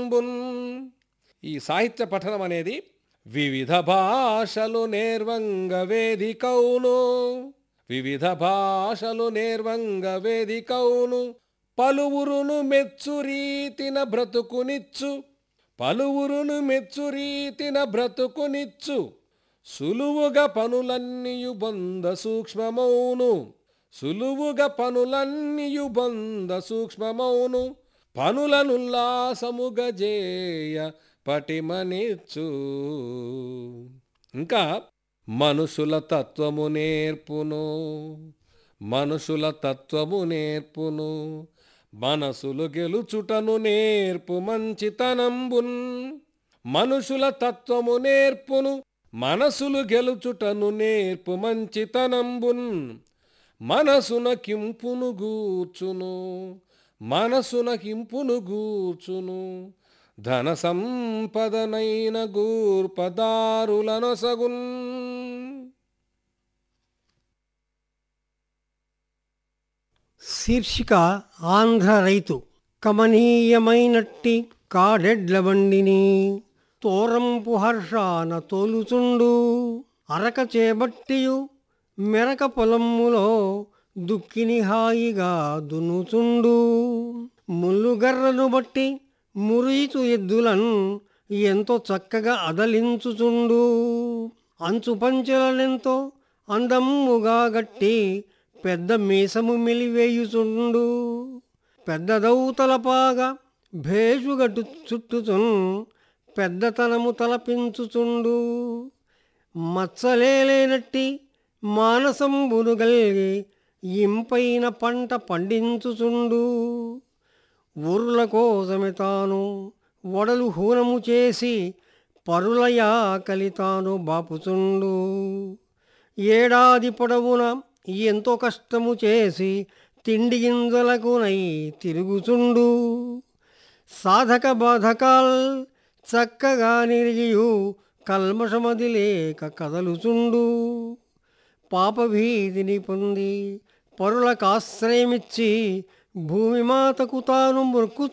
పఠనంబున్ ఈ సాహిత్య పఠనం అనేది వివిధ భాషలు నేర్వంగ వేదికౌను వివిధ భాషలు నేర్వంగ వేదికౌను పలువురును మెచ్చు రీతిన బ్రతుకునిచ్చు పలువురును మెచ్చు రీతిన బ్రతుకునిచ్చు సులువుగా పనులన్నీయు బంద సూక్ష్మమౌను సులువుగా పనులన్నీయు బంద సూక్ష్మమౌను పనులనుల్లాసముగా జేయ పటిమనిచ్చు ఇంకా మనుషుల తత్వము నేర్పును మనుషుల తత్వము నేర్పును మనసులు గెలుచుటను నేర్పు మంచితనంబున్ మనుషుల తత్వము నేర్పును మనసులు గెలుచుటను నేర్పు మంచితనంబున్ మనసున కింపును గూర్చును మనసున కింపును గూర్చును ధన సంపదనైన గూర్పదారులనొసగున్ శీర్షిక ఆంధ్ర రైతు కమనీయమైనట్టి కాడెడ్ల బండిని తోరంపు హర్షాన తోలుచుండు అరక చేబట్టియు మెరక పొలమ్ములో దుక్కిని హాయిగా దున్నుచుండు ముల్లుగర్రను బట్టి మురీచు ఎద్దులన్ ఎంతో చక్కగా అదలించుచుండు అంచు పంచెలనెంతో అందమ్ముగా గట్టి పెద్ద మీసము మెలివేయుచుండు పెద్ద దౌతలపాగా భేషుగట్టు చుట్టుచున్ పెద్దతనము తలపించుచుండు మచ్చలేనట్టి మానసంబును గల్గి ఇంపైన పంట పండించుచుండు ఊర్ల కోసమే తాను వడలు హూనము చేసి పరులయాకలి తాను బాపుచుండు ఏడాది పొడవున ఎంతో కష్టము చేసి తిండి గింజలకునై తిరుగుచుండు సాధక బాధకాల్ చక్కగా నిరిగియు కల్మషమది లేక కదలుచుండు పాపభీతిని పొంది పరులకాశ్రయమిచ్చి భూమి మాతకు తాను మొక్కుచు